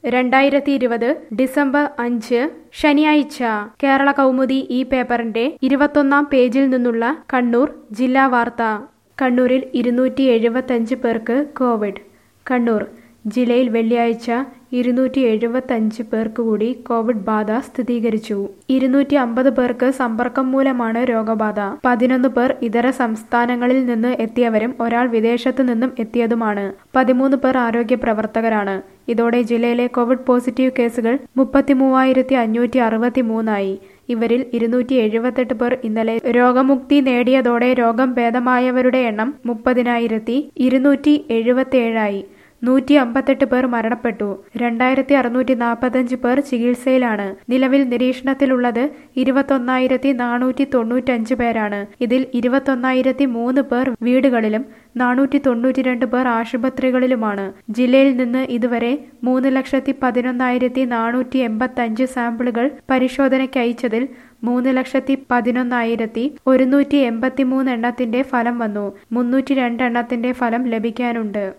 രണ്ടായിരത്തി ഇരുപത് ഡിസംബർ അഞ്ച് ശനിയാഴ്ച കേരള കൗമുദി ഈ പേപ്പറിന്റെ ഇരുപത്തൊന്നാം പേജിൽ നിന്നുള്ള കണ്ണൂർ ജില്ലാ വാർത്ത കണ്ണൂരിൽ ഇരുന്നൂറ്റി എഴുപത്തഞ്ച് പേർക്ക് കോവിഡ് കണ്ണൂർ ജില്ലയിൽ വെള്ളിയാഴ്ച ഇരുന്നൂറ്റി എഴുപത്തഞ്ച് പേർക്ക് കൂടി കോവിഡ് ബാധ സ്ഥിരീകരിച്ചു ഇരുന്നൂറ്റി അമ്പത് പേർക്ക് സമ്പർക്കം മൂലമാണ് രോഗബാധ പതിനൊന്ന് പേർ ഇതര സംസ്ഥാനങ്ങളിൽ നിന്ന് എത്തിയവരും ഒരാൾ വിദേശത്തു നിന്നും എത്തിയതുമാണ് പതിമൂന്ന് പേർ ആരോഗ്യ പ്രവർത്തകരാണ് ഇതോടെ ജില്ലയിലെ കോവിഡ് പോസിറ്റീവ് കേസുകൾ മുപ്പത്തിമൂവായിരത്തി അഞ്ഞൂറ്റി അറുപത്തി മൂന്നായി ഇവരിൽ ഇരുന്നൂറ്റി എഴുപത്തെട്ട് പേർ ഇന്നലെ രോഗമുക്തി നേടിയതോടെ രോഗം ഭേദമായവരുടെ എണ്ണം മുപ്പതിനായിരത്തി ഇരുന്നൂറ്റി എഴുപത്തിയേഴായി നൂറ്റി അമ്പത്തെട്ട് പേർ മരണപ്പെട്ടു രണ്ടായിരത്തി അറുന്നൂറ്റി നാൽപ്പത്തഞ്ച് പേർ ചികിത്സയിലാണ് നിലവിൽ നിരീക്ഷണത്തിലുള്ളത് ഇരുപത്തൊന്നായിരത്തി നാനൂറ്റി തൊണ്ണൂറ്റഞ്ച് പേരാണ് ഇതിൽ ഇരുപത്തൊന്നായിരത്തി മൂന്ന് പേർ വീടുകളിലും നാനൂറ്റി തൊണ്ണൂറ്റിരണ്ട് പേർ ആശുപത്രികളിലുമാണ് ജില്ലയിൽ നിന്ന് ഇതുവരെ മൂന്ന് ലക്ഷത്തി പതിനൊന്നായിരത്തി നാനൂറ്റി എൺപത്തഞ്ച് സാമ്പിളുകൾ പരിശോധനയ്ക്ക് അയച്ചതിൽ മൂന്ന് ലക്ഷത്തി പതിനൊന്നായിരത്തി ഒരുന്നൂറ്റി എൺപത്തി മൂന്ന് എണ്ണത്തിന്റെ ഫലം വന്നു മുന്നൂറ്റി രണ്ട് എണ്ണത്തിന്റെ ഫലം ലഭിക്കാനുണ്ട്